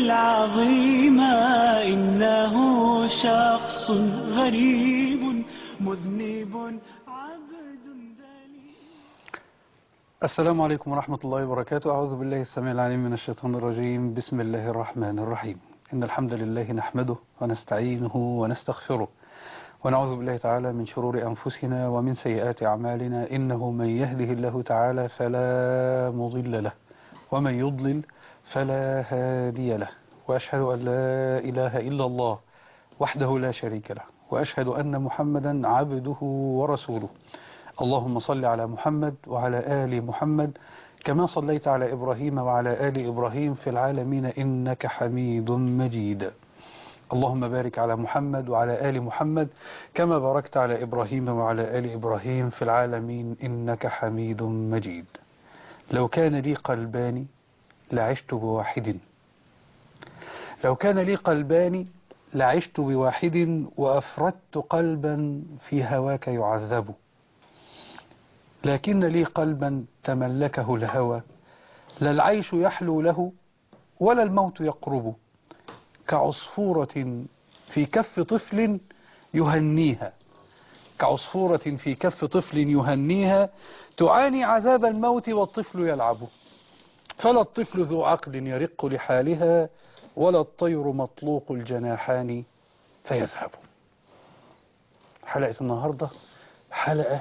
العظيم إنه شخص غريب مذنب عبد دليل السلام عليكم ورحمة الله وبركاته أعوذ بالله السميع العليم من الشيطان الرجيم بسم الله الرحمن الرحيم إن الحمد لله نحمده ونستعينه ونستغفره ونعوذ بالله تعالى من شرور أنفسنا ومن سيئات أعمالنا إنه من يهده الله تعالى فلا مضل له ومن يضلل فلا هادي له وأشهد أن لا إله إلا الله وحده لا شريك له وأشهد أن محمدا عبده ورسوله اللهم صل على محمد وعلى آل محمد كما صليت على إبراهيم وعلى آل إبراهيم في العالمين إنك حميد مجيد اللهم بارك على محمد وعلى آل محمد كما باركت على إبراهيم وعلى آل إبراهيم في العالمين إنك حميد مجيد لو كان لي قلبان لعشت بواحد لو كان لي قلبان لعشت بواحد وأفردت قلبا في هواك يعذب لكن لي قلبا تملكه الهوى لا العيش يحلو له ولا الموت يقرب كعصفورة في كف طفل يهنيها كعصفورة في كف طفل يهنيها تعاني عذاب الموت والطفل يلعب فلا الطفل ذو عقل يرق لحالها ولا الطير مطلوق الجناحان فيذهب حلقة النهاردة حلقة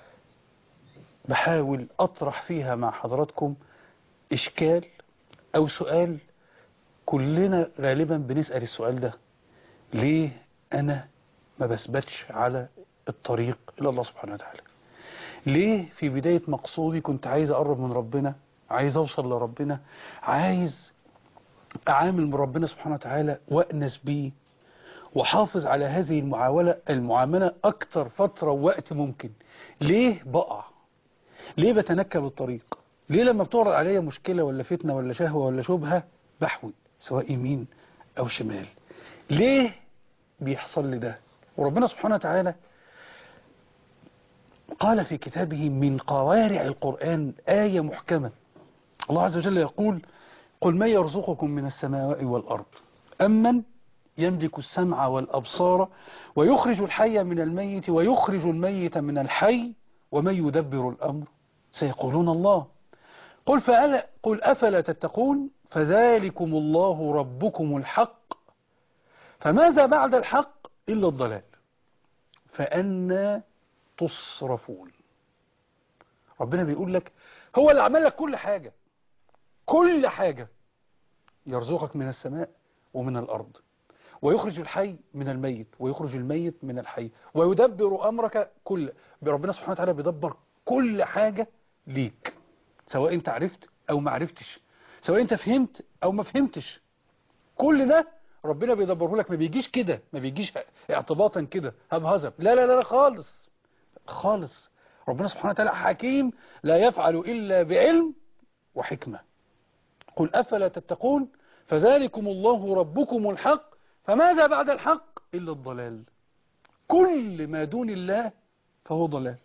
بحاول أطرح فيها مع حضراتكم إشكال أو سؤال كلنا غالبا بنسأل السؤال ده ليه أنا ما بثبتش على الطريق إلى الله سبحانه وتعالى ليه في بداية مقصودي كنت عايز أقرب من ربنا عايز أوصل لربنا عايز أعامل من ربنا سبحانه وتعالى وأنس بيه وحافظ على هذه المعاملة المعاملة أكتر فترة ووقت ممكن ليه بقع ليه بتنكب الطريق ليه لما بتعرض عليا مشكلة ولا فتنة ولا شهوة ولا شبهة بحوي سواء يمين أو شمال ليه بيحصل لي ده وربنا سبحانه وتعالى قال في كتابه من قوارع القرآن آية محكمة الله عز وجل يقول قل من يرزقكم من السماء والأرض أمن يملك السمع والأبصار ويخرج الحي من الميت ويخرج الميت من الحي ومن يدبر الأمر سيقولون الله قل, فألا قل أفلا تتقون فذلكم الله ربكم الحق فماذا بعد الحق إلا الضلال فأنا تصرفون ربنا بيقول لك هو اللي عمل لك كل حاجة كل حاجة يرزقك من السماء ومن الأرض ويخرج الحي من الميت ويخرج الميت من الحي ويدبر أمرك كل ربنا سبحانه وتعالى بيدبر كل حاجة ليك سواء انت عرفت او ما عرفتش سواء انت فهمت او ما فهمتش كل ده ربنا بيدبره لك ما بيجيش كده ما بيجيش اعتباطا كده هبهزب لا لا لا خالص خالص ربنا سبحانه وتعالى حكيم لا يفعل إلا بعلم وحكمة قل أفلا تتقون فذلكم الله ربكم الحق فماذا بعد الحق إلا الضلال كل ما دون الله فهو ضلال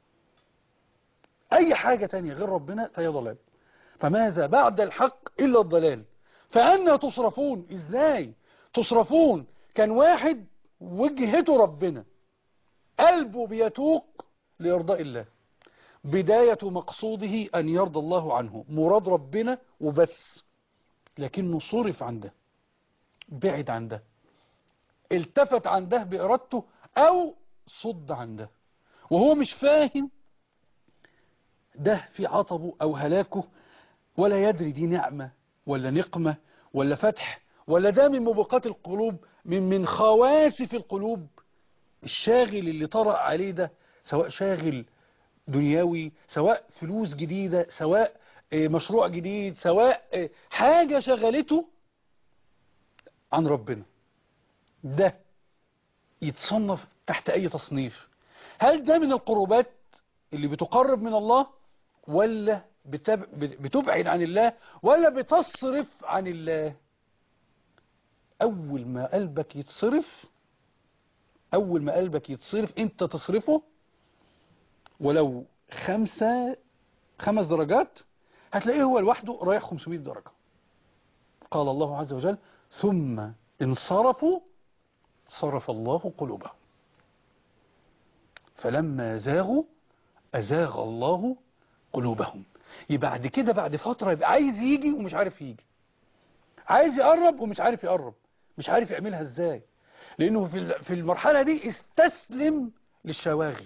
أي حاجة تانية غير ربنا فهي ضلال فماذا بعد الحق إلا الضلال فأنا تصرفون إزاي تصرفون كان واحد وجهته ربنا قلبه بيتوق لإرضاء الله بداية مقصوده أن يرضى الله عنه مراد ربنا وبس لكنه صرف عن ده بعد عن ده التفت عن ده بإرادته أو صد عن ده وهو مش فاهم ده في عطبه أو هلاكه ولا يدري دي نعمة ولا نقمة ولا فتح ولا ده من مبقات القلوب من من خواسف القلوب الشاغل اللي طرأ عليه ده سواء شاغل دنيوي سواء فلوس جديدة سواء مشروع جديد سواء حاجة شغلته عن ربنا ده يتصنف تحت أي تصنيف هل ده من القربات اللي بتقرب من الله ولا بتبعد عن الله ولا بتصرف عن الله أول ما قلبك يتصرف أول ما قلبك يتصرف أنت تصرفه ولو خمسة خمس درجات هتلاقيه هو لوحده رايح 500 درجة قال الله عز وجل ثم انصرفوا صرف الله قلوبهم فلما زاغوا أزاغ الله قلوبهم يبقى بعد كده بعد فترة يبقى عايز يجي ومش عارف يجي عايز يقرب ومش عارف يقرب مش عارف يعملها ازاي لانه في في المرحلة دي استسلم للشواغل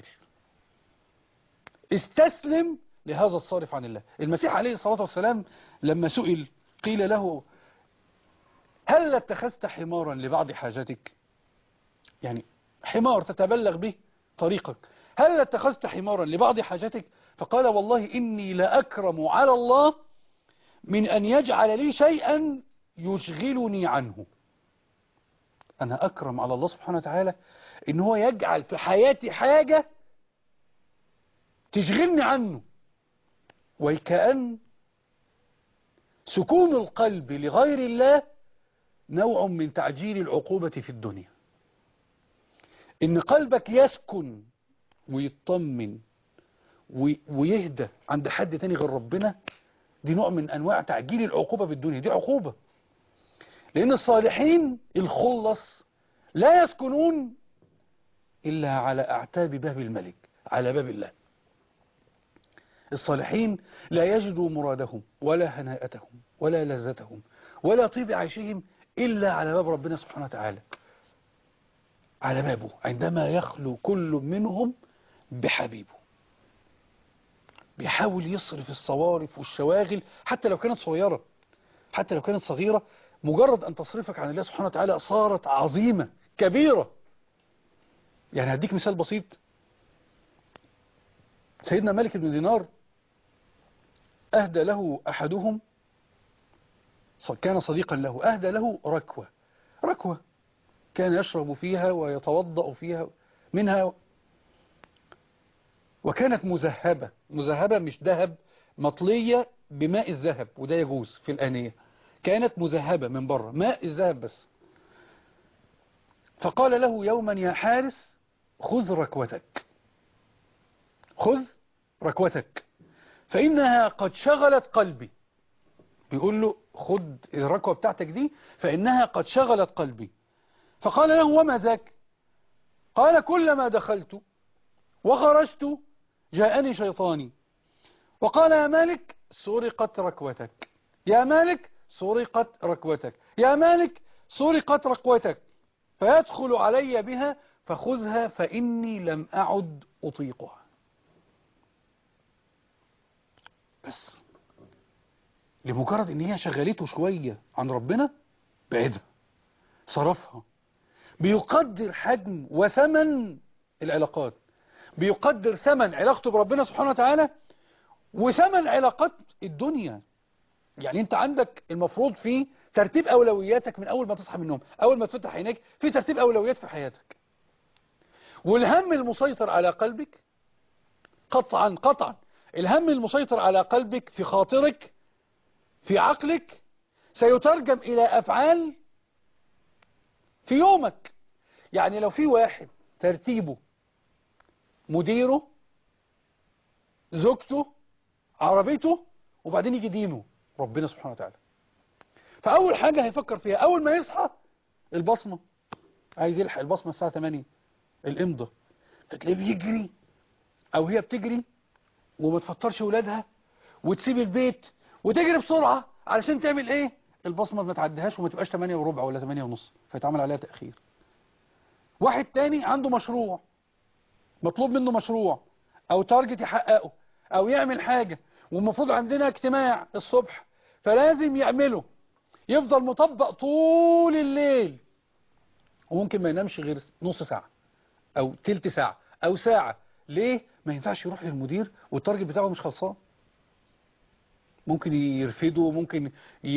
استسلم لهذا الصارف عن الله المسيح عليه الصلاة والسلام لما سئل قيل له هل اتخذت حمارا لبعض حاجاتك يعني حمار تتبلغ به طريقك هل اتخذت حمارا لبعض حاجاتك فقال والله إني لأكرم على الله من أن يجعل لي شيئا يشغلني عنه أنا أكرم على الله سبحانه وتعالى إن هو يجعل في حياتي حاجة تشغلني عنه وكأن سكون القلب لغير الله نوع من تعجيل العقوبة في الدنيا إن قلبك يسكن ويطمن ويهدى عند حد تاني غير ربنا دي نوع من أنواع تعجيل العقوبة بالدنيا دي عقوبة لأن الصالحين الخلص لا يسكنون إلا على أعتاب باب الملك على باب الله الصالحين لا يجدوا مرادهم ولا هناءتهم ولا لذتهم ولا طيب عيشهم إلا على باب ربنا سبحانه وتعالى على بابه عندما يخلو كل منهم بحبيبه بيحاول يصرف الصوارف والشواغل حتى لو كانت صغيرة حتى لو كانت صغيرة مجرد أن تصرفك عن الله سبحانه وتعالى صارت عظيمة كبيرة يعني هديك مثال بسيط سيدنا مالك بن دينار أهدى له أحدهم كان صديقا له أهدى له ركوة ركوة كان يشرب فيها ويتوضأ فيها منها وكانت مذهبة مذهبة مش ذهب مطلية بماء الذهب وده يجوز في الآنية كانت مذهبة من بره ماء الذهب بس فقال له يوما يا حارس خذ ركوتك خذ ركوتك فإنها قد شغلت قلبي بيقول له خد الركوة بتاعتك دي فإنها قد شغلت قلبي فقال له وما ذاك قال كلما دخلت وخرجت جاءني شيطاني وقال يا مالك سرقت ركوتك يا مالك سرقت ركوتك يا مالك سرقت ركوتك فيدخل علي بها فخذها فإني لم أعد أطيقها بس لمجرد ان هي شغلته شوية عن ربنا بعدها صرفها بيقدر حجم وثمن العلاقات بيقدر ثمن علاقته بربنا سبحانه وتعالى وثمن علاقات الدنيا يعني انت عندك المفروض في ترتيب اولوياتك من اول ما تصحى من النوم اول ما تفتح عينيك في ترتيب اولويات في حياتك والهم المسيطر على قلبك قطعا قطعا الهم المسيطر على قلبك في خاطرك في عقلك سيترجم إلى أفعال في يومك يعني لو في واحد ترتيبه مديره زوجته عربيته وبعدين يجي دينه ربنا سبحانه وتعالى فأول حاجة هيفكر فيها أول ما يصحى البصمة عايز يلحق البصمة الساعة 8 الإمضة فتلاقيه بيجري أو هي بتجري وما تفطرش ولادها وتسيب البيت وتجري بسرعة علشان تعمل ايه البصمة ما تعديهاش وما تبقاش 8 وربع ولا 8 ونص فيتعمل عليها تأخير واحد تاني عنده مشروع مطلوب منه مشروع او تارجت يحققه او يعمل حاجة والمفروض عندنا اجتماع الصبح فلازم يعمله يفضل مطبق طول الليل وممكن ما ينامش غير نص ساعة او تلت ساعة او ساعة ليه ما ينفعش يروح للمدير والتارجت بتاعه مش خلصان ممكن يرفده ممكن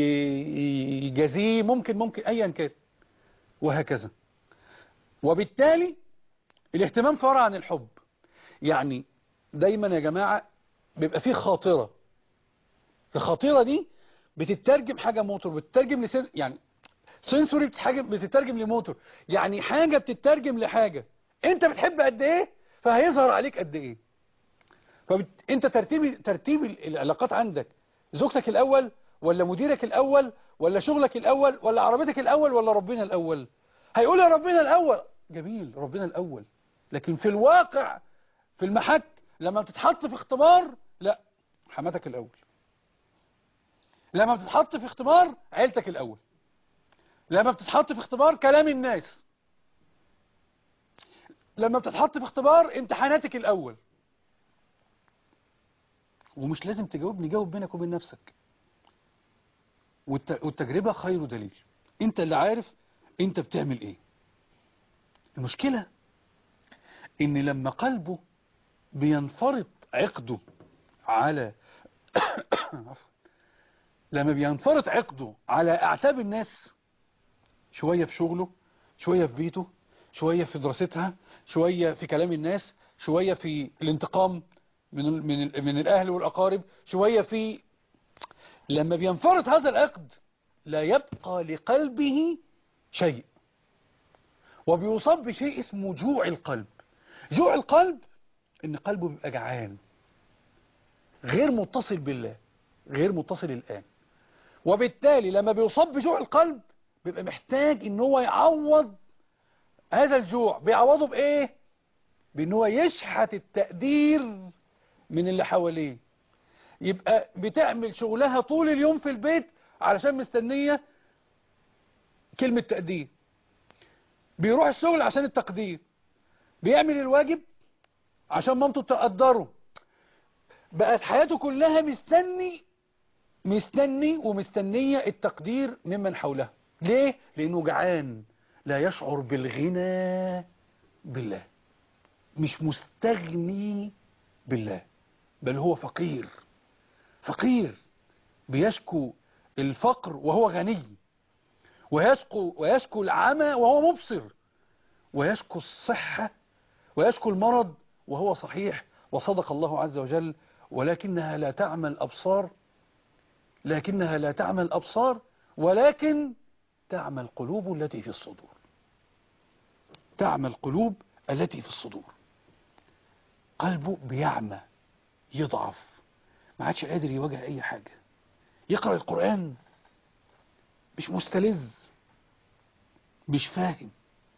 يجازيه ممكن ممكن ايا كان وهكذا وبالتالي الاهتمام فرع عن الحب يعني دايما يا جماعة بيبقى فيه خاطرة الخاطرة دي بتترجم حاجة موتور بتترجم لسن يعني سنسوري بتترجم, بتترجم لموتور يعني حاجة بتترجم لحاجة انت بتحب قد ايه فهيظهر عليك قد ايه فانت ترتيب ترتيب العلاقات عندك زوجتك الأول ولا مديرك الأول ولا شغلك الأول ولا عربيتك الأول ولا ربنا الأول هيقول يا ربنا الأول جميل ربنا الأول لكن في الواقع في المحك لما بتتحط في اختبار لا حماتك الأول لما بتتحط في اختبار عيلتك الأول لما بتتحط في اختبار كلام الناس لما بتتحط في اختبار امتحاناتك الأول ومش لازم تجاوبني جاوب بينك وبين نفسك والت- والتجربة خير دليل انت اللي عارف انت بتعمل ايه المشكلة ان لما قلبه بينفرط عقده على عفوا. لما بينفرط عقده على اعتاب الناس شوية في شغله شوية في بيته شوية في دراستها شوية في كلام الناس شوية في الانتقام من ال- من ال- من الاهل والاقارب شوية في لما بينفرط هذا العقد لا يبقى لقلبه شيء وبيصاب بشيء اسمه جوع القلب جوع القلب ان قلبه بيبقى جعان غير متصل بالله غير متصل الآن وبالتالي لما بيصاب بجوع القلب بيبقى محتاج ان هو يعوض هذا الجوع بيعوضه بايه بان هو يشحت التقدير من اللي حواليه يبقى بتعمل شغلها طول اليوم في البيت علشان مستنية كلمة تقدير بيروح الشغل عشان التقدير بيعمل الواجب عشان مامته تقدره بقت حياته كلها مستني مستني ومستنية التقدير ممن حوله ليه؟ لأنه جعان لا يشعر بالغنى بالله مش مستغني بالله بل هو فقير فقير بيشكو الفقر وهو غني ويشكو, ويشكو العمى وهو مبصر ويشكو الصحة ويشكو المرض وهو صحيح وصدق الله عز وجل ولكنها لا تعمى الأبصار لكنها لا تعمى الأبصار ولكن تعمى القلوب التي في الصدور تعمى القلوب التي في الصدور قلبه بيعمى يضعف ما عادش قادر يواجه أي حاجة يقرأ القرآن مش مستلذ مش فاهم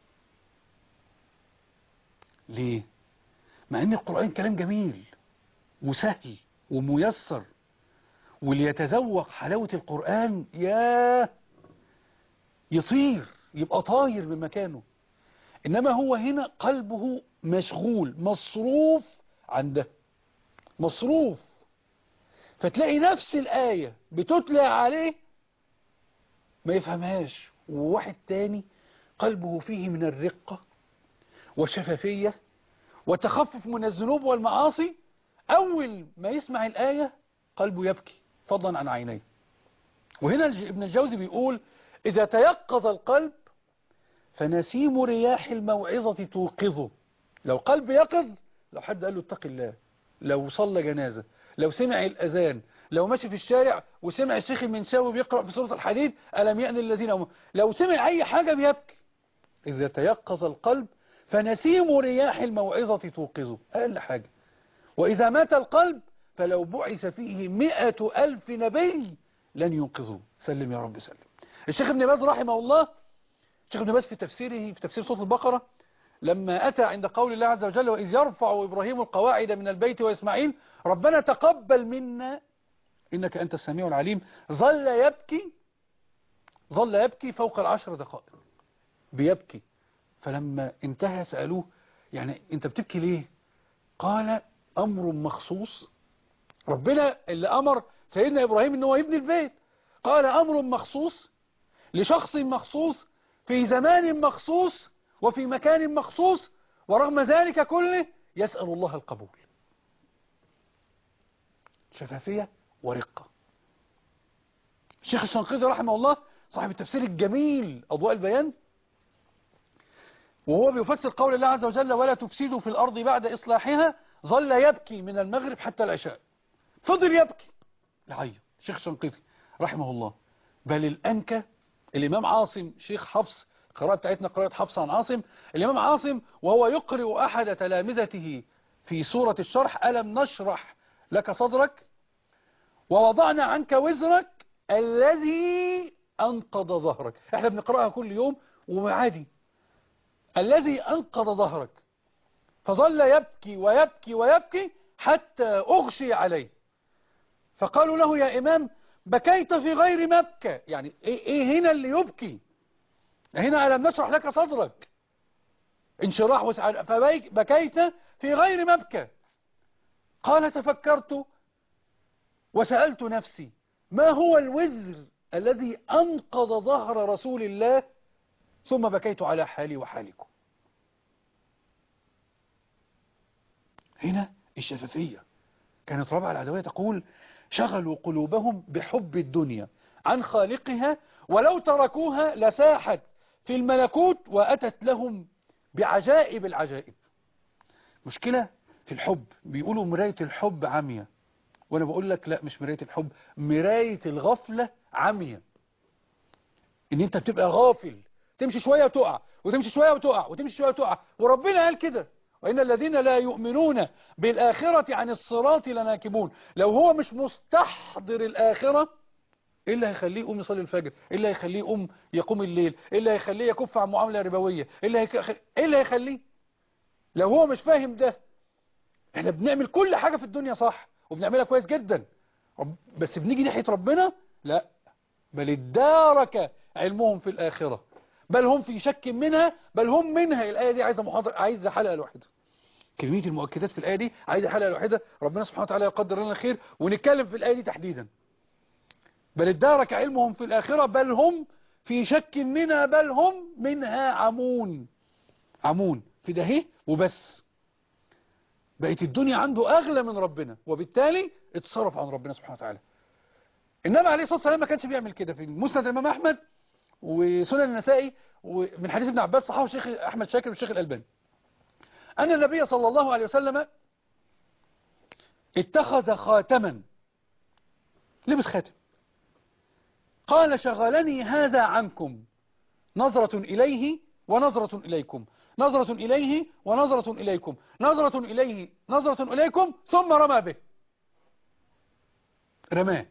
ليه مع ان القرآن كلام جميل وسهل وميسر واللي يتذوق حلاوة القرآن يا يطير يبقى طاير من مكانه إنما هو هنا قلبه مشغول مصروف عن ده مصروف فتلاقي نفس الآية بتتلى عليه ما يفهمهاش وواحد تاني قلبه فيه من الرقة والشفافية والتخفف من الذنوب والمعاصي أول ما يسمع الآية قلبه يبكي فضلا عن عينيه وهنا الج- ابن الجوزي بيقول إذا تيقظ القلب فنسيم رياح الموعظة توقظه لو قلب يقظ لو حد قال له اتق الله لو صلى جنازة لو سمع الأذان لو ماشي في الشارع وسمع الشيخ المنشاوي بيقرأ في سورة الحديد ألم يأن الذين أمنوا لو سمع أي حاجة بيبكي إذا تيقظ القلب فنسيم رياح الموعظة توقظه أقل حاجة وإذا مات القلب فلو بعث فيه مئة ألف نبي لن ينقذوه سلم يا رب سلم الشيخ ابن باز رحمه الله الشيخ ابن باز في تفسيره في تفسير سورة البقرة لما أتى عند قول الله عز وجل وإذ يرفع إبراهيم القواعد من البيت وإسماعيل ربنا تقبل منا إنك أنت السميع العليم ظل يبكي ظل يبكي فوق العشر دقائق بيبكي فلما انتهى سألوه يعني أنت بتبكي ليه قال أمر مخصوص ربنا اللي أمر سيدنا إبراهيم أنه يبني البيت قال أمر مخصوص لشخص مخصوص في زمان مخصوص وفي مكان مخصوص ورغم ذلك كله يسأل الله القبول شفافية ورقة الشيخ الشنقيطي رحمه الله صاحب التفسير الجميل أضواء البيان وهو بيفسر قول الله عز وجل ولا تفسدوا في الأرض بعد إصلاحها ظل يبكي من المغرب حتى العشاء فضل يبكي يعيط شيخ شنقيطي رحمه الله بل الأنكى الإمام عاصم شيخ حفص قراءة بتاعتنا قراءة حفص عن عاصم الإمام عاصم وهو يقرئ أحد تلامذته في سورة الشرح ألم نشرح لك صدرك ووضعنا عنك وزرك الذي أنقض ظهرك احنا بنقرأها كل يوم وعادي الذي أنقض ظهرك فظل يبكي ويبكي ويبكي حتى أغشي عليه فقالوا له يا إمام بكيت في غير مبكى يعني إيه, إيه هنا اللي يبكي هنا ألم نشرح لك صدرك انشراح وسع فبكيت في غير مبكى قال تفكرت وسألت نفسي ما هو الوزر الذي أنقض ظهر رسول الله ثم بكيت على حالي وحالكم هنا الشفافية كانت رابعة العدوية تقول شغلوا قلوبهم بحب الدنيا عن خالقها ولو تركوها لساحت في الملكوت وأتت لهم بعجائب العجائب مشكلة في الحب بيقولوا مراية الحب عمية وانا بقول لك لا مش مراية الحب مراية الغفلة عمية ان انت بتبقى غافل تمشي شوية وتقع وتمشي شوية وتقع وتمشي شوية وتقع وربنا قال كده وإن الذين لا يؤمنون بالآخرة عن الصراط لناكبون لو هو مش مستحضر الآخرة إيه اللي هيخليه يقوم يصلي الفجر إيه اللي هيخليه يقوم يقوم الليل إيه اللي هيخليه يكف عن معاملة ربوية إيه اللي, هيك... إيه اللي هيخليه لو هو مش فاهم ده احنا بنعمل كل حاجة في الدنيا صح وبنعملها كويس جدا بس بنيجي ناحية ربنا لا بل ادارك علمهم في الآخرة بل هم في شك منها بل هم منها الآية دي عايزة محاضرة عايزة حلقة لوحدها كمية المؤكدات في الآية دي عايزة حلقة لوحدها ربنا سبحانه وتعالى يقدر لنا الخير ونتكلم في الآية دي تحديدا بل ادارك علمهم في الآخرة بل هم في شك منها بل هم منها عمون عمون في ده هي وبس بقت الدنيا عنده أغلى من ربنا وبالتالي اتصرف عن ربنا سبحانه وتعالى النبي عليه الصلاة والسلام ما كانش بيعمل كده في مسند الإمام أحمد وسنن النسائي ومن حديث ابن عباس صحابه الشيخ أحمد شاكر والشيخ الألباني أن النبي صلى الله عليه وسلم اتخذ خاتما لبس خاتم قال شغلني هذا عنكم نظرة إليه ونظرة إليكم نظرة إليه ونظرة إليكم نظرة إليه نظرة إليكم ثم رمى به رماه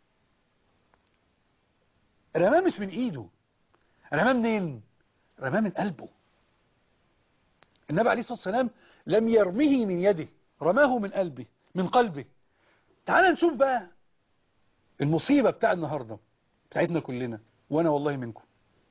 رماه مش من إيده رماه منين رماه من قلبه النبي عليه الصلاة والسلام لم يرمه من يده رماه من قلبه من قلبه تعال نشوف بقى المصيبة بتاع النهاردة بتاعتنا كلنا وانا والله منكم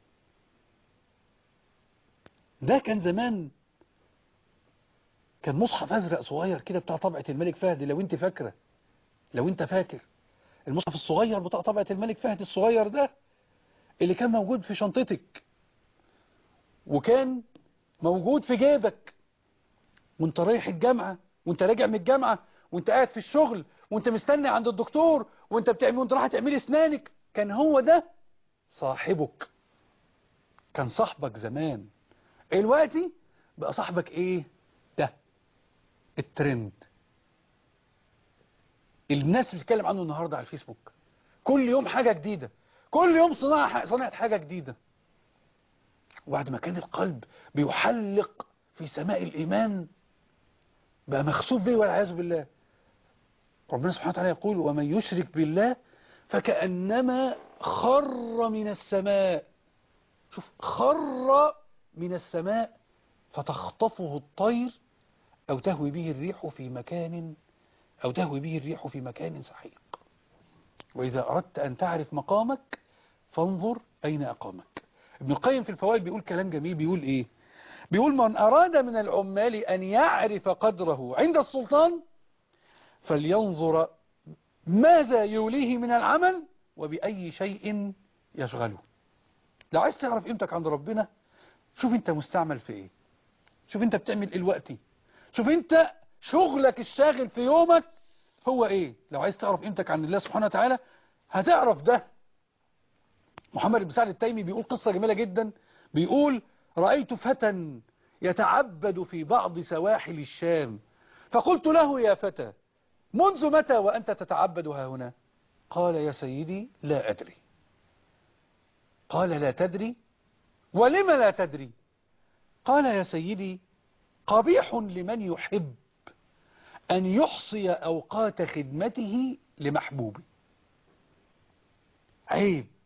ده كان زمان كان مصحف ازرق صغير كده بتاع طبعة الملك فهد لو انت فاكرة لو انت فاكر المصحف الصغير بتاع طبعة الملك فهد الصغير ده اللي كان موجود في شنطتك وكان موجود في جيبك وانت رايح الجامعة وانت راجع من الجامعة وانت قاعد في الشغل وانت مستني عند الدكتور وانت بتعمل وانت رايح تعملي اسنانك كان هو ده صاحبك كان صاحبك زمان دلوقتي بقى صاحبك ايه ده الترند الناس بتتكلم عنه النهاردة على الفيسبوك كل يوم حاجة جديدة كل يوم صناعة صنعت حاجة جديدة وبعد ما كان القلب بيحلق في سماء الإيمان بقى مخسوف به والعياذ بالله ربنا سبحانه وتعالى يقول ومن يشرك بالله فكأنما خر من السماء شوف خر من السماء فتخطفه الطير أو تهوي به الريح في مكان أو تهوي به الريح في مكان سحيق وإذا أردت أن تعرف مقامك فانظر أين أقامك ابن القيم في الفوائد بيقول كلام جميل بيقول إيه بيقول من أراد من العمال أن يعرف قدره عند السلطان فلينظر ماذا يوليه من العمل وبأي شيء يشغله لو عايز تعرف قيمتك عند ربنا شوف انت مستعمل في ايه شوف انت بتعمل ايه الوقت شوف انت شغلك الشاغل في يومك هو ايه لو عايز تعرف قيمتك عند الله سبحانه وتعالى هتعرف ده محمد بن سعد التيمي بيقول قصة جميلة جدا بيقول رأيت فتى يتعبد في بعض سواحل الشام فقلت له يا فتى منذ متى وأنت تتعبد ها هنا قال يا سيدي لا أدري قال لا تدري ولم لا تدري قال يا سيدي قبيح لمن يحب أن يحصي أوقات خدمته لمحبوبه عيب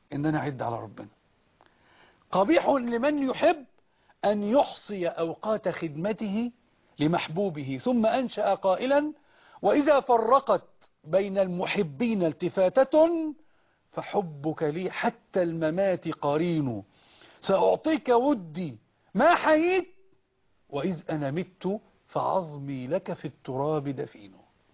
ان انا اعد على ربنا قبيح لمن يحب ان يحصي اوقات خدمته لمحبوبه ثم انشأ قائلا واذا فرقت بين المحبين التفاتة فحبك لي حتى الممات قرين سأعطيك ودي ما حييت وإذ أنا مت فعظمي لك في التراب دفين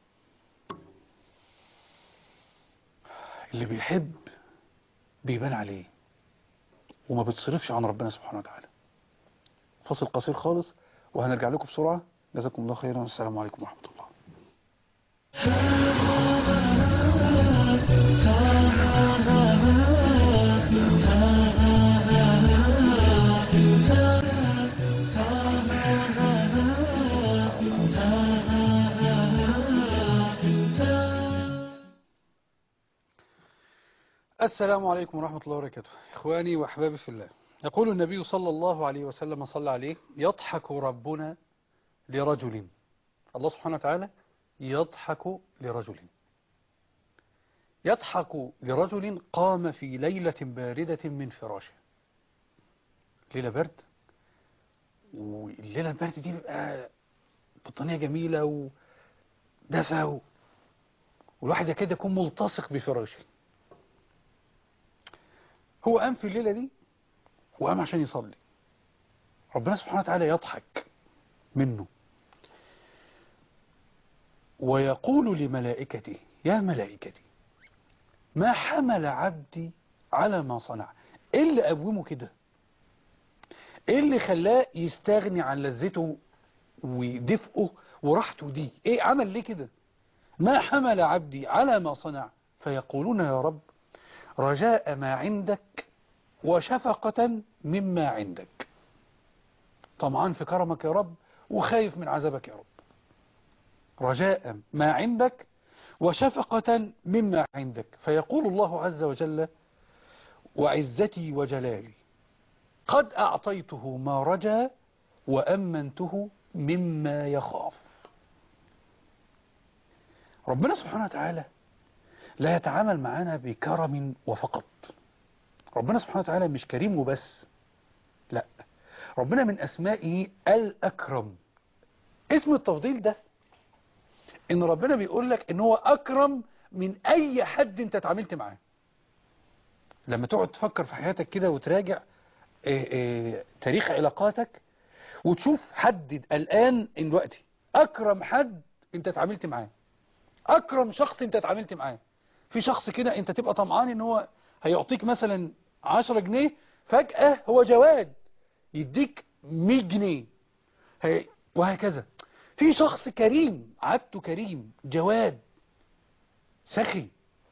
اللي بيحب بيبان عليه وما بتصرفش عن ربنا سبحانه وتعالى فاصل قصير خالص وهنرجع لكم بسرعة جزاكم الله خيرا والسلام عليكم ورحمة الله السلام عليكم ورحمة الله وبركاته إخواني وأحبابي في الله يقول النبي صلى الله عليه وسلم صلى عليه يضحك ربنا لرجل الله سبحانه وتعالى يضحك لرجل يضحك لرجل قام في ليلة باردة من فراشه ليلة برد والليلة البرد دي بيبقى بطانية جميلة ودفى و... والواحد يكاد يكون ملتصق بفراشه هو قام في الليلة دي وقام عشان يصلي ربنا سبحانه وتعالى يضحك منه ويقول لملائكته يا ملائكتي ما حمل عبدي على ما صنع ايه اللي قومه كده ايه اللي خلاه يستغني عن لذته ودفئه وراحته دي ايه عمل ليه كده ما حمل عبدي على ما صنع فيقولون يا رب رجاء ما عندك وشفقة مما عندك طمعان في كرمك يا رب وخايف من عذابك يا رب رجاء ما عندك وشفقة مما عندك فيقول الله عز وجل وعزتي وجلالي قد أعطيته ما رجا وأمنته مما يخاف ربنا سبحانه وتعالى لا يتعامل معنا بكرم وفقط ربنا سبحانه وتعالى مش كريم وبس لا ربنا من أسمائه الأكرم اسم التفضيل ده ان ربنا بيقول لك ان هو أكرم من أي حد انت اتعاملت معاه لما تقعد تفكر في حياتك كده وتراجع اه اه تاريخ علاقاتك وتشوف حد الآن دلوقتي أكرم حد انت اتعاملت معاه أكرم شخص انت اتعاملت معاه في شخص كده انت تبقى طمعان ان هو هيعطيك مثلا 10 جنيه فجأة هو جواد يديك 100 جنيه هي وهكذا في شخص كريم عادته كريم جواد سخي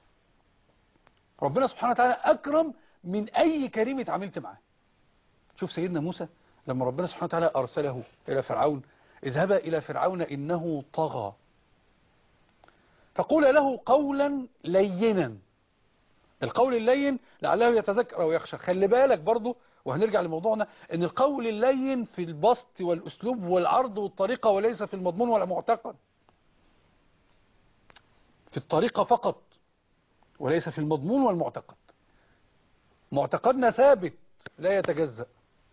ربنا سبحانه وتعالى أكرم من أي كريم اتعاملت معاه شوف سيدنا موسى لما ربنا سبحانه وتعالى أرسله إلى فرعون اذهب إلى فرعون إنه طغى فقول له قولا لينا القول اللين لعله يتذكر أو يخشى خلي بالك برضو وهنرجع لموضوعنا ان القول اللين في البسط والأسلوب والعرض والطريقة وليس في المضمون والمعتقد في الطريقة فقط وليس في المضمون والمعتقد معتقدنا ثابت لا يتجزأ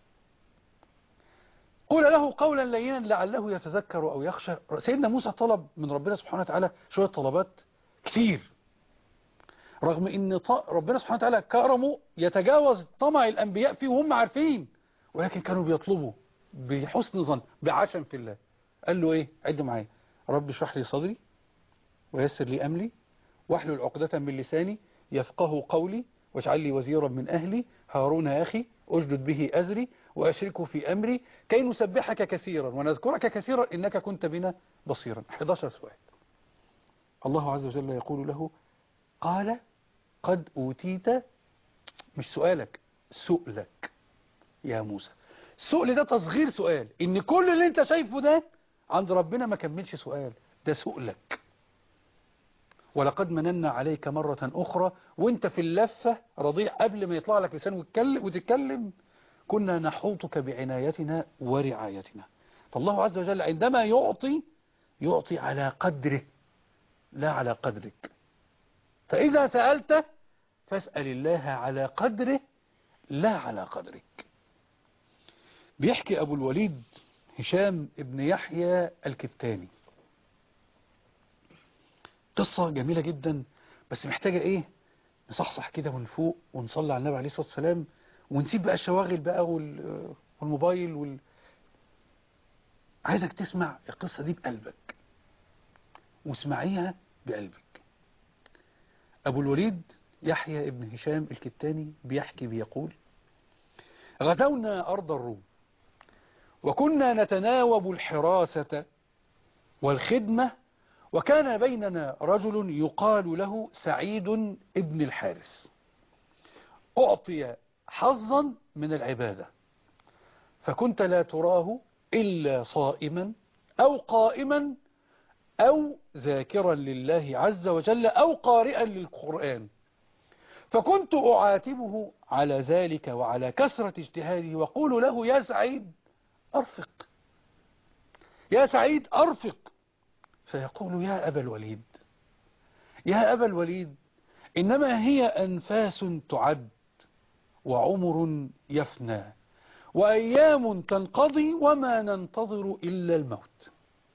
قول له قولا لينا لعله يتذكر أو يخشى سيدنا موسى طلب من ربنا سبحانه وتعالى شوية طلبات كتير رغم ان ربنا سبحانه وتعالى كرمه يتجاوز طمع الأنبياء فيه وهم عارفين ولكن كانوا بيطلبوا بحسن ظن بعشم في الله قال له ايه عد معايا رب اشرح لي صدري ويسر لي أمري واحلل عقدة من لساني يفقه قولي واجعل لي وزيرا من أهلي هارون أخي أجدد به أزري وأشركه في أمري كي نسبحك كثيرا ونذكرك كثيرا إنك كنت بنا بصيرا 11 سؤال الله عز وجل يقول له قال قد أوتيت مش سؤالك سؤلك يا موسى السؤل ده تصغير سؤال إن كل اللي انت شايفه ده عند ربنا ما كملش سؤال ده سؤلك ولقد مننا عليك مرة أخرى وانت في اللفة رضيع قبل ما يطلع لك لسان وتتكلم, وتتكلم كنا نحوطك بعنايتنا ورعايتنا فالله عز وجل عندما يعطي يعطي على قدره لا على قدرك فإذا سألت فاسأل الله على قدره لا على قدرك بيحكي أبو الوليد هشام ابن يحيى الكتاني قصة جميلة جدا بس محتاجة ايه نصحصح كده من فوق ونصلي على النبي عليه الصلاة والسلام ونسيب بقى الشواغل بقى وال- والموبايل وال... عايزك تسمع القصة دي بقلبك واسمعيها بقلبك أبو الوليد يحيى ابن هشام الكتاني بيحكي بيقول غزونا أرض الروم وكنا نتناوب الحراسة والخدمة وكان بيننا رجل يقال له سعيد ابن الحارس أعطي حظا من العبادة فكنت لا تراه إلا صائما أو قائما أو ذاكرا لله عز وجل أو قارئا للقرآن فكنت أعاتبه على ذلك وعلى كثرة اجتهاده وأقول له يا سعيد أرفق يا سعيد أرفق فيقول يا أبا الوليد يا أبا الوليد إنما هي أنفاس تعد وعمر يفنى وأيام تنقضي وما ننتظر إلا الموت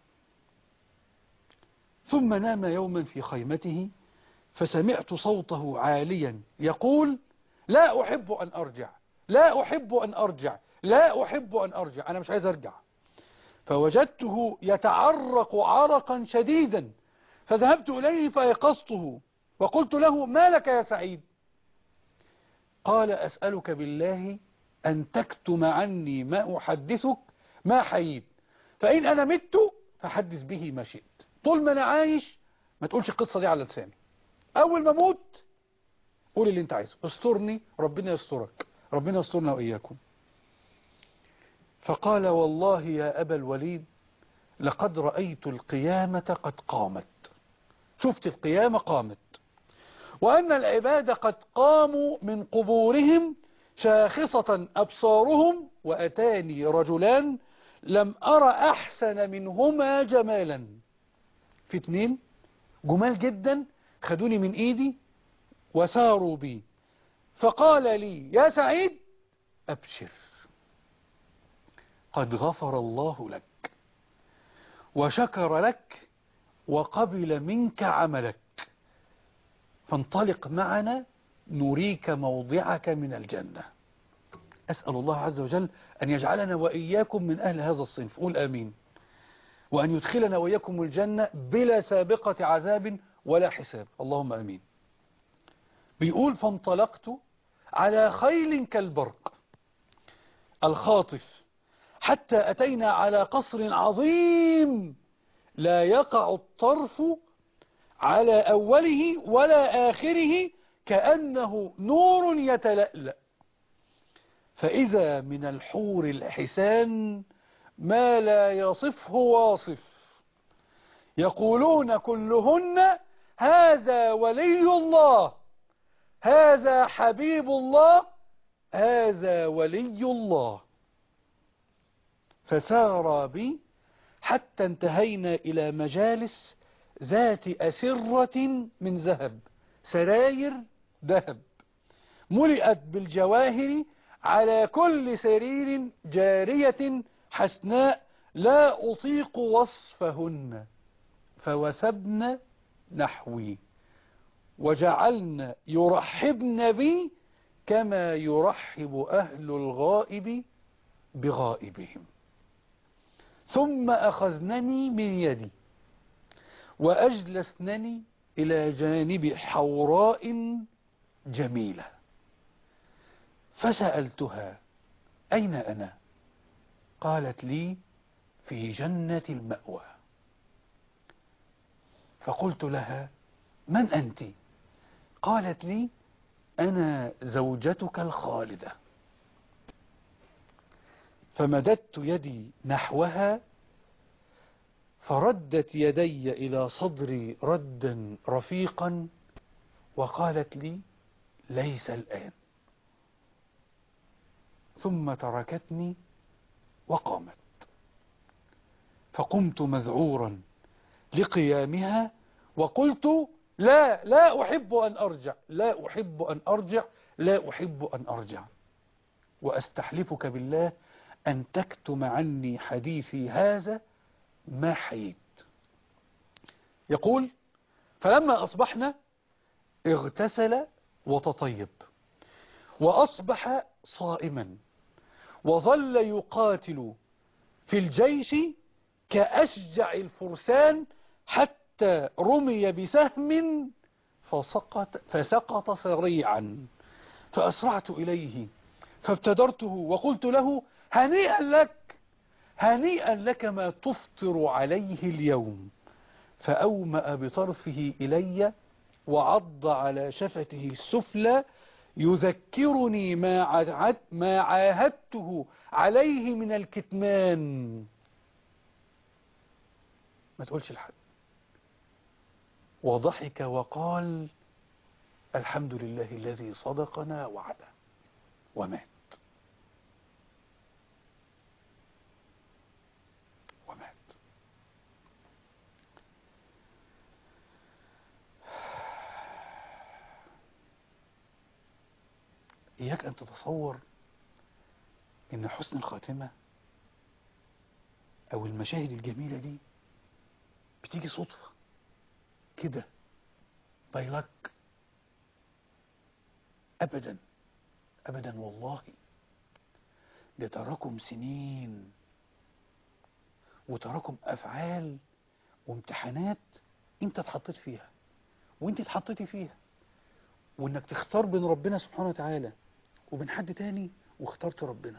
ثم نام يوما في خيمته فسمعت صوته عاليا يقول لا أحب أن أرجع لا أحب أن أرجع لا أحب أن أرجع أنا مش عايز أرجع فوجدته يتعرق عرقا شديدا فذهبت إليه فأيقظته وقلت له ما لك يا سعيد قال أسألك بالله أن تكتم عني ما أحدثك ما حييت فإن أنا مت فحدث به ما شئت طول ما أنا عايش ما تقولش القصة دي على لساني أول ما أموت قول اللي أنت عايزه استرني ربنا يسترك ربنا يسترنا وإياكم فقال والله يا أبا الوليد لقد رأيت القيامة قد قامت شفت القيامة قامت وأن العباد قد قاموا من قبورهم شاخصة أبصارهم وأتاني رجلان لم أرى أحسن منهما جمالا في اتنين جمال جدا خدوني من إيدي وساروا بي فقال لي يا سعيد أبشر قد غفر الله لك وشكر لك وقبل منك عملك فانطلق معنا نريك موضعك من الجنة أسأل الله عز وجل أن يجعلنا وإياكم من أهل هذا الصنف قول آمين وأن يدخلنا وإياكم الجنة بلا سابقة عذاب ولا حساب اللهم آمين بيقول فانطلقت على خيل كالبرق الخاطف حتى أتينا على قصر عظيم لا يقع الطرف على أوله ولا آخره كأنه نور يتلألأ فإذا من الحور الحسان ما لا يصفه واصف يقولون كلهن هذا ولي الله هذا حبيب الله هذا ولي الله فسار بي حتى انتهينا إلى مجالس ذات أسرة من ذهب سراير ذهب ملئت بالجواهر على كل سرير جارية حسناء لا أطيق وصفهن فوثبن نحوي وجعلن يرحبن بي كما يرحب أهل الغائب بغائبهم ثم أخذنني من يدي وأجلسنني إلى جانب حوراء جميلة فسألتها أين أنا قالت لي في جنة المأوى فقلت لها من أنت قالت لي أنا زوجتك الخالدة فمددت يدي نحوها فردت يدي إلى صدري ردا رفيقا وقالت لي ليس الآن ثم تركتني وقامت فقمت مذعورا لقيامها وقلت لا لا أحب أن أرجع لا أحب أن أرجع لا أحب أن أرجع وأستحلفك بالله أن تكتم عني حديثي هذا ما حييت يقول فلما أصبحنا اغتسل وتطيب وأصبح صائما وظل يقاتل في الجيش كأشجع الفرسان حتى رمي بسهم فسقط, فسقط سريعا فأسرعت إليه فابتدرته وقلت له هنيئا لك هنيئا لك ما تفطر عليه اليوم فأومأ بطرفه إلي وعض على شفته السفلى يذكرني ما, عد ما عاهدته عليه من الكتمان ما تقولش لحد وضحك وقال الحمد لله الذي صدقنا وعده ومات ومات إياك أن تتصور إن حسن الخاتمة أو المشاهد الجميلة دي بتيجي صدفة كده بايلك أبدا أبدا والله ده تراكم سنين وتراكم أفعال وامتحانات أنت اتحطيت فيها وأنت اتحطيتي فيها وإنك تختار بين ربنا سبحانه وتعالى وبين حد تاني واخترت ربنا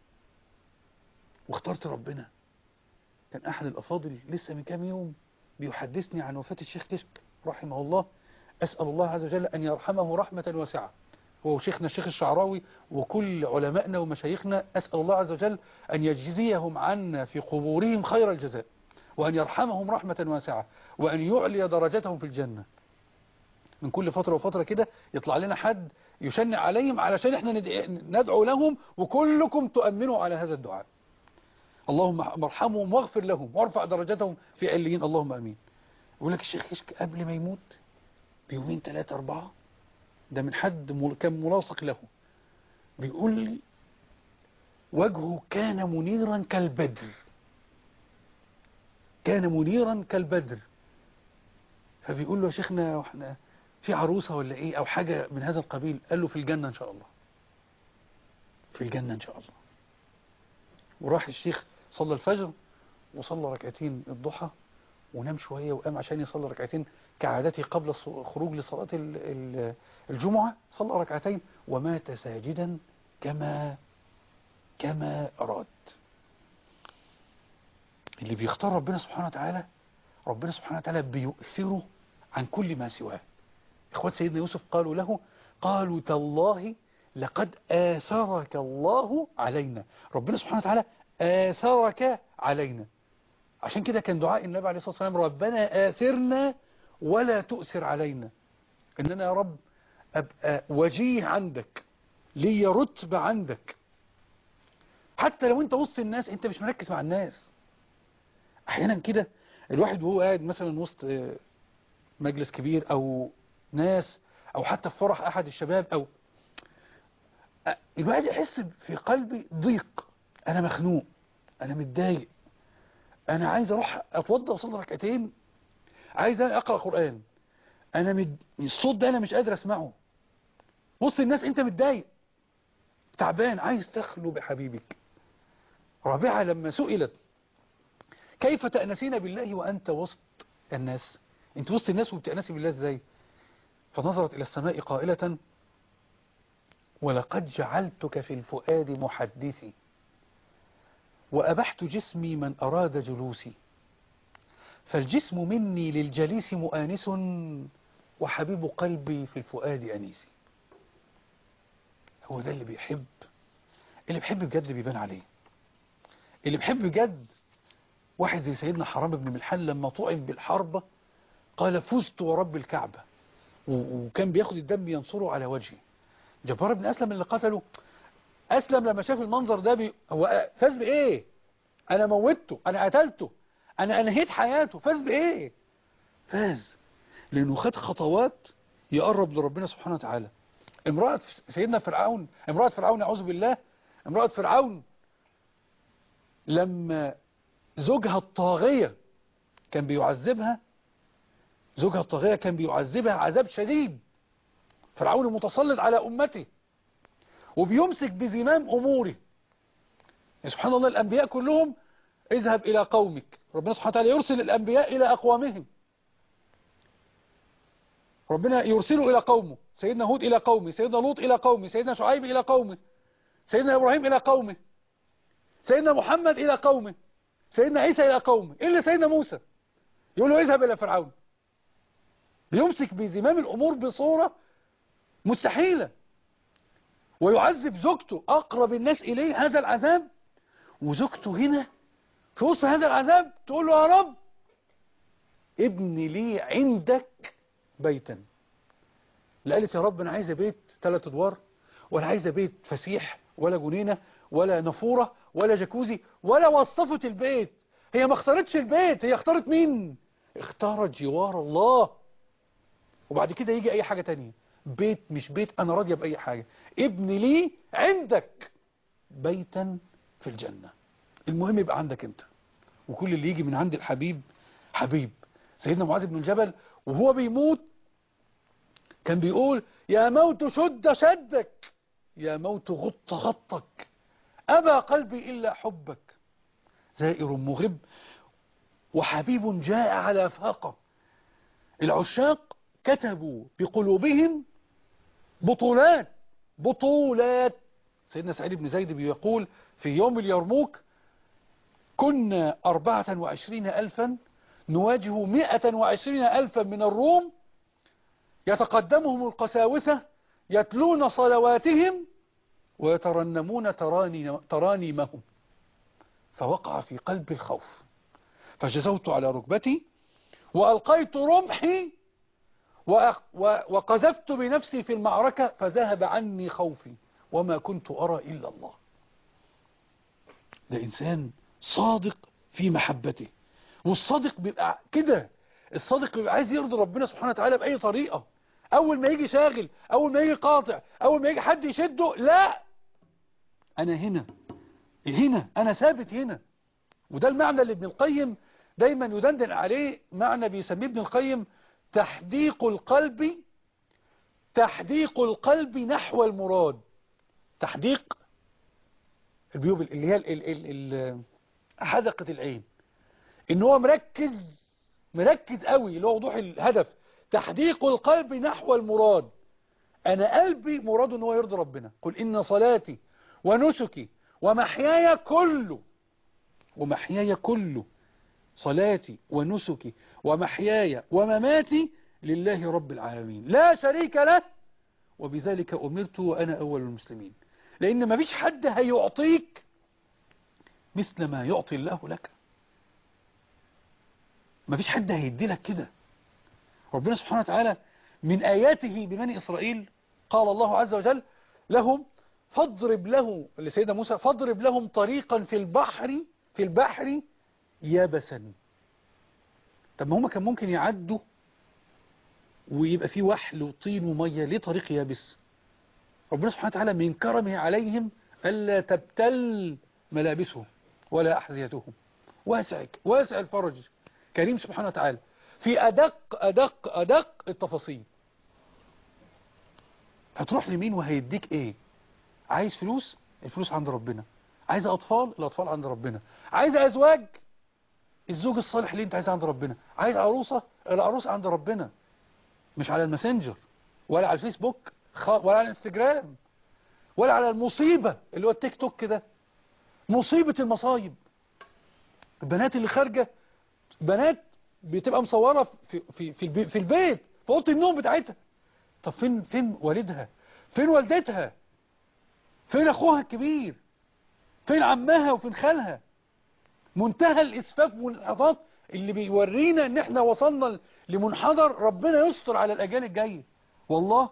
واخترت ربنا كان أحد الأفاضل لسه من كام يوم بيحدثني عن وفاة الشيخ كشك رحمه الله أسأل الله عز وجل أن يرحمه رحمة واسعة هو شيخنا الشيخ الشعراوي وكل علمائنا ومشايخنا أسأل الله عز وجل أن يجزيهم عنا في قبورهم خير الجزاء وأن يرحمهم رحمة واسعة وأن يعلي درجتهم في الجنة من كل فترة وفترة كده يطلع لنا حد يشنع عليهم علشان احنا ندعو لهم وكلكم تؤمنوا على هذا الدعاء اللهم ارحمهم واغفر لهم وارفع درجتهم في عليين اللهم امين يقول لك الشيخ كشك قبل ما يموت بيومين ثلاثة أربعة ده من حد كان ملاصق له بيقول لي وجهه كان منيرا كالبدر كان منيرا كالبدر فبيقول له يا شيخنا واحنا في عروسة ولا ايه او حاجة من هذا القبيل قال له في الجنة ان شاء الله في الجنة ان شاء الله وراح الشيخ صلى الفجر وصلى ركعتين الضحى ونام شوية وقام عشان يصلي ركعتين كعادته قبل الخروج لصلاة الجمعة صلى ركعتين ومات ساجدا كما كما أراد اللي بيختار ربنا سبحانه وتعالى ربنا سبحانه وتعالى بيؤثره عن كل ما سواه إخوات سيدنا يوسف قالوا له قالوا تالله لقد آثرك الله علينا ربنا سبحانه وتعالى آثرك علينا عشان كده كان دعاء النبي عليه الصلاة والسلام ربنا آثرنا ولا تؤثر علينا إن أنا يا رب أبقى وجيه عندك لي رتبة عندك حتى لو أنت وسط الناس أنت مش مركز مع الناس أحيانا كده الواحد وهو قاعد مثلا وسط مجلس كبير أو ناس أو حتى في فرح أحد الشباب أو الواحد يحس في قلبي ضيق أنا مخنوق أنا متضايق أنا عايز أروح أتوضى وأصلي ركعتين عايز أقرأ قرآن أنا مد... الصوت ده أنا مش قادر أسمعه وسط الناس أنت متضايق تعبان عايز تخلو بحبيبك رابعة لما سئلت كيف تأنسين بالله وأنت وسط الناس أنت وسط الناس وبتأنسي بالله إزاي فنظرت إلى السماء قائلة ولقد جعلتك في الفؤاد محدثي وأبحت جسمي من أراد جلوسي فالجسم مني للجليس مؤانس وحبيب قلبي في الفؤاد أنيسي هو ده اللي بيحب اللي بيحب بجد بيبان عليه اللي بيحب بجد واحد زي سيدنا حرام بن ملحان لما طعم بالحربة قال فزت ورب الكعبة وكان بياخد الدم ينصره على وجهه جبار بن أسلم اللي قتله أسلم لما شاف المنظر ده بي... هو فاز بإيه أنا موتته أنا قتلته أنا أنهيت حياته فاز بإيه فاز لأنه خد خطوات يقرب لربنا سبحانه وتعالى امرأة سيدنا فرعون امرأة فرعون أعوذ بالله امرأة فرعون لما زوجها الطاغية كان بيعذبها زوجها الطاغية كان بيعذبها عذاب شديد فرعون متسلط على أمته وبيمسك بزمام أموره يعني سبحان الله الأنبياء كلهم اذهب إلى قومك ربنا سبحانه وتعالى يرسل الأنبياء إلى أقوامهم ربنا يرسله إلى قومه سيدنا هود إلى قومه سيدنا لوط إلى قومه سيدنا شعيب إلى قومه سيدنا إبراهيم إلى قومه سيدنا محمد إلى قومه سيدنا عيسى إلى قومه إلا سيدنا موسى يقول له اذهب إلى فرعون بيمسك بزمام الأمور بصورة مستحيلة ويعذب زوجته أقرب الناس إليه هذا العذاب وزوجته هنا في وسط هذا العذاب تقول له يا رب ابني لي عندك بيتا لا قالت يا رب أنا عايزة بيت ثلاث أدوار ولا عايزة بيت فسيح ولا جنينة ولا نافورة ولا جاكوزي ولا وصفت البيت هي ما اختارتش البيت هي اختارت مين اختارت جوار الله وبعد كده يجي اي حاجة تانية بيت مش بيت انا راضية باي حاجة ابن لي عندك بيتا في الجنة المهم يبقى عندك انت وكل اللي يجي من عند الحبيب حبيب سيدنا معاذ بن الجبل وهو بيموت كان بيقول يا موت شد شدك يا موت غط غطك أبى قلبي إلا حبك زائر مغب وحبيب جاء على فاقة العشاق كتبوا بقلوبهم بطولات بطولات سيدنا سعيد بن زيد بيقول في يوم اليرموك كنا أربعة وعشرين ألفا نواجه مئة وعشرين ألفا من الروم يتقدمهم القساوسة يتلون صلواتهم ويترنمون تراني ترانيمهم فوقع في قلبي الخوف فجزوت على ركبتي وألقيت رمحي وقذفت بنفسي في المعركة فذهب عني خوفي وما كنت أرى إلا الله ده إنسان صادق في محبته والصادق بيبقى كده الصادق بيبقى عايز يرضي ربنا سبحانه وتعالى بأي طريقة أول ما يجي شاغل أول ما يجي قاطع أول ما يجي حد يشده لا أنا هنا هنا أنا ثابت هنا وده المعنى اللي ابن القيم دايما يدندن عليه معنى بيسميه ابن القيم تحديق القلب تحديق القلب نحو المراد تحديق البيوب اللي هي ال ال ال ال حدقة العين ان هو مركز مركز قوي اللي هو وضوح الهدف تحديق القلب نحو المراد انا قلبي مراد ان هو يرضي ربنا قل ان صلاتي ونسكي ومحياي كله ومحياي كله صلاتي ونسكي ومحياي ومماتي لله رب العالمين لا شريك له وبذلك أمرت وأنا أول المسلمين لأن ما فيش حد هيعطيك مثل ما يعطي الله لك ما فيش حد هيدي لك كده ربنا سبحانه وتعالى من آياته ببني إسرائيل قال الله عز وجل لهم فاضرب له لسيدنا موسى فاضرب لهم طريقا في البحر في البحر يابسا طب ما هم كان ممكن يعدوا ويبقى فيه وحل وطين ومية ليه طريق يابس ربنا سبحانه وتعالى من كرمه عليهم ألا تبتل ملابسهم ولا أحذيتهم واسع واسع الفرج كريم سبحانه وتعالى في أدق أدق أدق التفاصيل هتروح لمين وهيديك ايه عايز فلوس الفلوس عند ربنا عايز أطفال الأطفال عند ربنا عايز أزواج الزوج الصالح اللي انت عايزه عند ربنا عايز عروسة العروسة عند ربنا مش على الماسنجر ولا على الفيسبوك ولا على الانستجرام ولا على المصيبة اللي هو التيك توك كده مصيبة المصايب البنات اللي خارجة بنات بتبقى مصورة في, في, في, البي في البيت في أوضة النوم بتاعتها طب فين فين والدها فين والدتها فين أخوها الكبير فين عمها وفين خالها منتهى الإسفاف والانحطاط اللي بيورينا ان احنا وصلنا لمنحدر ربنا يستر على الأجيال الجاية والله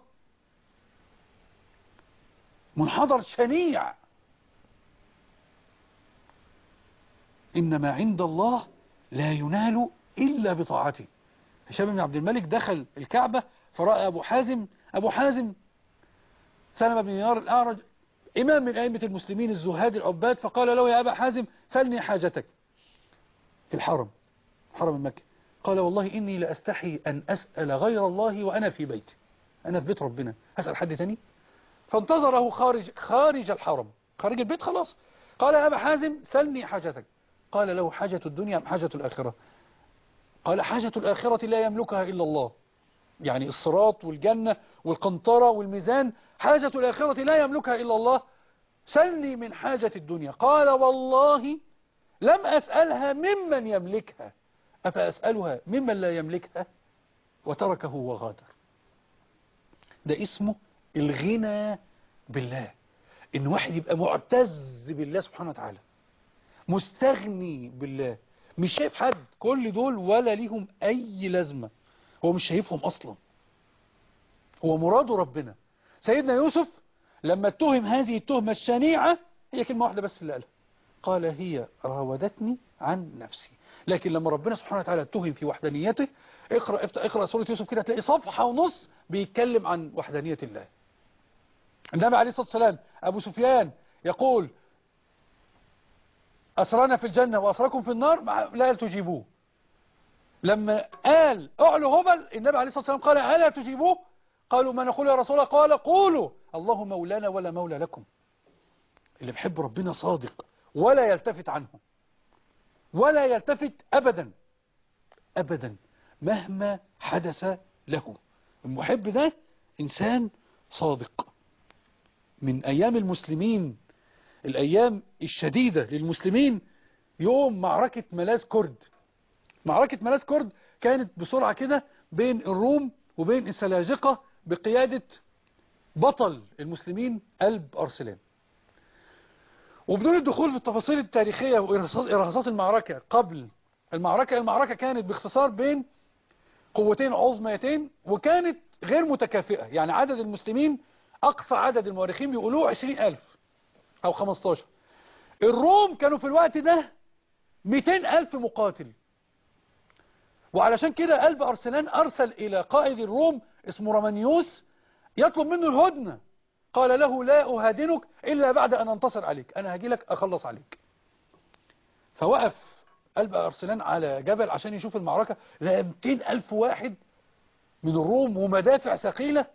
منحدر شنيع إنما عند الله لا ينال إلا بطاعته هشام بن عبد الملك دخل الكعبة فرأى أبو حازم أبو حازم سلمة بن دينار الأعرج إمام من أئمة المسلمين الزهاد العباد فقال له يا أبا حازم سلني حاجتك في الحرم حرم المكي قال والله إني لأستحي أن أسأل غير الله وأنا في بيتي أنا في بيت ربنا أسأل حد تاني فانتظره خارج خارج الحرم خارج البيت خلاص قال يا أبا حازم سلني حاجتك قال له حاجة الدنيا أم حاجة الآخرة قال حاجة الآخرة لا يملكها إلا الله يعني الصراط والجنة والقنطرة والميزان حاجة الآخرة لا يملكها إلا الله سلني من حاجة الدنيا قال والله لم أسألها ممن يملكها أفأسألها ممن لا يملكها وتركه وغادر ده اسمه الغنى بالله إن واحد يبقى معتز بالله سبحانه وتعالى مستغني بالله مش شايف حد كل دول ولا ليهم أي لازمة هو مش شايفهم أصلا هو مراده ربنا سيدنا يوسف لما اتهم هذه التهمة الشنيعة هي كلمة واحدة بس اللي قالها قال هي راودتني عن نفسي لكن لما ربنا سبحانه وتعالى اتهم في وحدانيته اقرأ, اقرأ سورة يوسف كده تلاقي صفحة ونص بيتكلم عن وحدانية الله النبي عليه الصلاة والسلام أبو سفيان يقول أسرانا في الجنة وأسراكم في النار لا تجيبوه لما قال اعلوا هبل النبي عليه الصلاة والسلام قال ألا تجيبوه قالوا ما نقول يا رسول الله قال قولوا الله مولانا ولا مولى لكم اللي بحب ربنا صادق ولا يلتفت عنه ولا يلتفت أبدا أبدا مهما حدث له المحب ده إنسان صادق من أيام المسلمين الأيام الشديدة للمسلمين يوم معركة ملاذ كرد معركة ملاذ كرد كانت بسرعة كده بين الروم وبين السلاجقة بقيادة بطل المسلمين قلب أرسلان وبدون الدخول في التفاصيل التاريخية وإرهاصات المعركة قبل المعركة المعركة كانت باختصار بين قوتين عظميتين وكانت غير متكافئة يعني عدد المسلمين أقصى عدد المؤرخين بيقولوه 20 ألف أو 15 الروم كانوا في الوقت ده 200 ألف مقاتل وعلشان كده قلب أرسلان أرسل إلى قائد الروم اسمه رمانيوس يطلب منه الهدنة قال له لا أهادنك إلا بعد أن أنتصر عليك أنا هجي لك أخلص عليك فوقف قلب أرسلان على جبل عشان يشوف المعركة لقى 200 ألف واحد من الروم ومدافع ثقيلة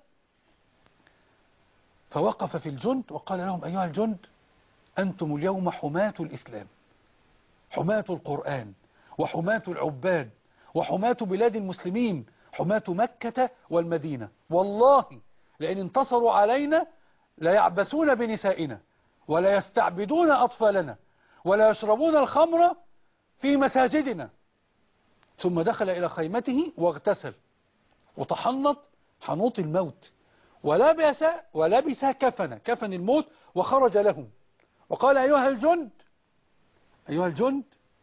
فوقف في الجند وقال لهم أيها الجند أنتم اليوم حماة الإسلام حماة القرآن وحماة العباد وحماة بلاد المسلمين حماة مكة والمدينة والله لأن انتصروا علينا لا يعبسون بنسائنا ولا يستعبدون أطفالنا ولا يشربون الخمر في مساجدنا ثم دخل إلى خيمته واغتسل وتحنط حنوط الموت ولبس ولبس كفن كفن الموت وخرج لهم وقال أيها الجند أيها الجند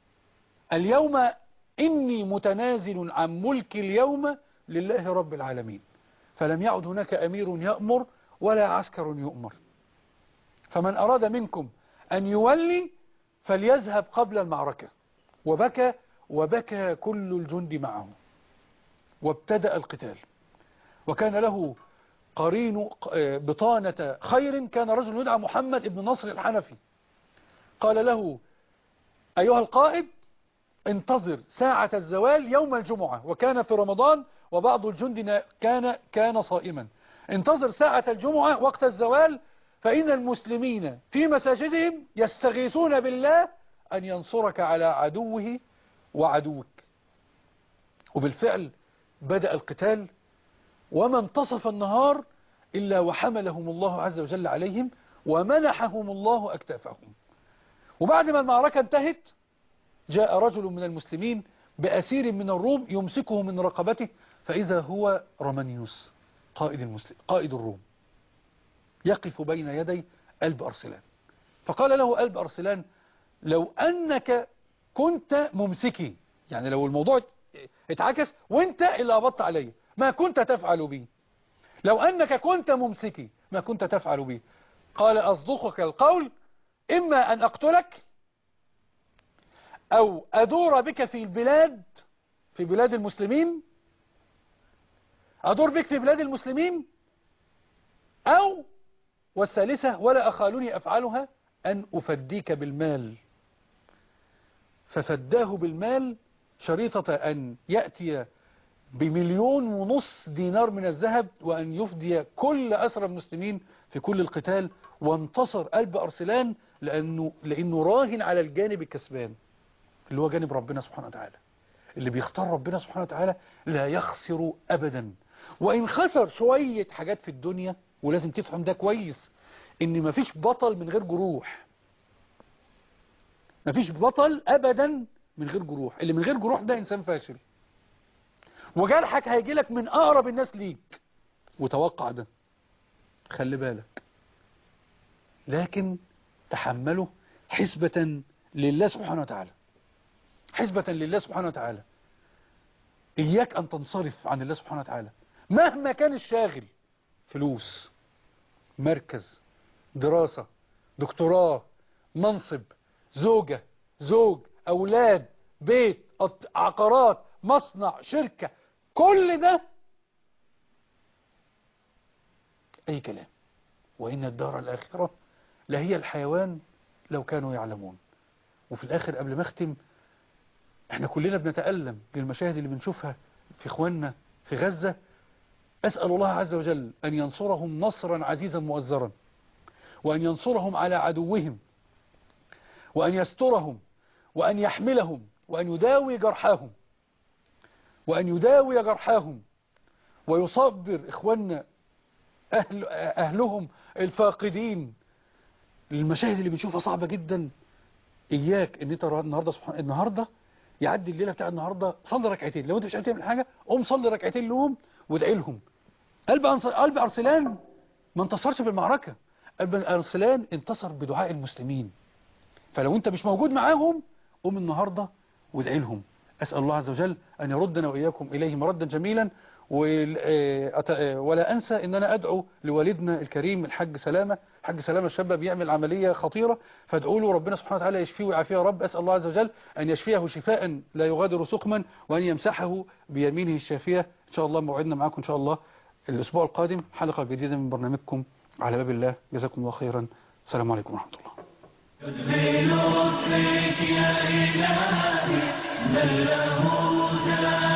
اليوم إني متنازل عن ملك اليوم لله رب العالمين فلم يعد هناك أمير يأمر ولا عسكر يؤمر فمن أراد منكم أن يولي فليذهب قبل المعركة وبكى وبكى كل الجند معه وابتدأ القتال وكان له قرين بطانة خير كان رجل يدعى محمد بن نصر الحنفي قال له أيها القائد انتظر ساعة الزوال يوم الجمعة وكان في رمضان وبعض الجند كان كان صائما انتظر ساعة الجمعة وقت الزوال فإن المسلمين في مساجدهم يستغيثون بالله أن ينصرك على عدوه وعدوك وبالفعل بدأ القتال وما انتصف النهار إلا وحملهم الله عز وجل عليهم ومنحهم الله أكتافهم وبعد ما المعركة انتهت جاء رجل من المسلمين بأسير من الروم يمسكه من رقبته فإذا هو رمانيوس قائد, المسلم قائد الروم يقف بين يدي ألب أرسلان فقال له ألب أرسلان لو أنك كنت ممسكي يعني لو الموضوع اتعكس وانت اللي قبضت علي ما كنت تفعل بي لو أنك كنت ممسكي ما كنت تفعل بي قال أصدقك القول إما أن أقتلك أو أدور بك في البلاد في بلاد المسلمين أدور بك في بلاد المسلمين أو والثالثة ولا أخالني أفعلها أن أفديك بالمال ففداه بالمال شريطة أن يأتي بمليون ونص دينار من الذهب وأن يفدي كل أسرى المسلمين في كل القتال وانتصر قلب أرسلان لأنه, لأنه راهن على الجانب الكسبان اللي هو جانب ربنا سبحانه وتعالى اللي بيختار ربنا سبحانه وتعالى لا يخسر أبدا وإن خسر شوية حاجات في الدنيا ولازم تفهم ده كويس إن مفيش بطل من غير جروح مفيش بطل أبدا من غير جروح اللي من غير جروح ده إنسان فاشل وجرحك هيجي لك من أقرب الناس ليك وتوقع ده خلي بالك لكن تحمله حسبة لله سبحانه وتعالى حسبة لله سبحانه وتعالى إياك أن تنصرف عن الله سبحانه وتعالى مهما كان الشاغل فلوس مركز دراسة دكتوراه منصب زوجة زوج أولاد بيت عقارات مصنع شركة كل ده أي كلام وإن الدار الآخرة لهي الحيوان لو كانوا يعلمون وفي الآخر قبل ما أختم احنا كلنا بنتألم للمشاهد اللي بنشوفها في إخواننا في غزة أسأل الله عز وجل أن ينصرهم نصرا عزيزا مؤزرا وأن ينصرهم على عدوهم وأن يسترهم وأن يحملهم وأن يداوي جرحاهم وأن يداوي جرحاهم ويصبر إخواننا أهل أهلهم الفاقدين المشاهد اللي بنشوفها صعبة جدا إياك إن أنت النهاردة سبحان النهاردة يعدي الليلة بتاع النهاردة صلي ركعتين لو أنت مش عارف تعمل حاجة قوم صلي ركعتين لهم وادعي لهم قلب قلب أرسلان ما انتصرش في المعركة قلب أرسلان انتصر بدعاء المسلمين فلو أنت مش موجود معاهم قوم النهاردة وادعي لهم أسأل الله عز وجل أن يردنا وإياكم إليه مردا جميلا ولا أنسى أن أنا أدعو لوالدنا الكريم الحاج سلامة حاج سلامة الشاب بيعمل عملية خطيرة فادعوا له ربنا سبحانه وتعالى يشفيه ويعافيه يا رب أسأل الله عز وجل أن يشفيه شفاء لا يغادر سقما وأن يمسحه بيمينه الشافية إن شاء الله موعدنا معكم إن شاء الله الأسبوع القادم حلقة جديدة من برنامجكم على باب الله جزاكم الله خيرا السلام عليكم ورحمة الله تدخل لطفك يا إلهي من له زاد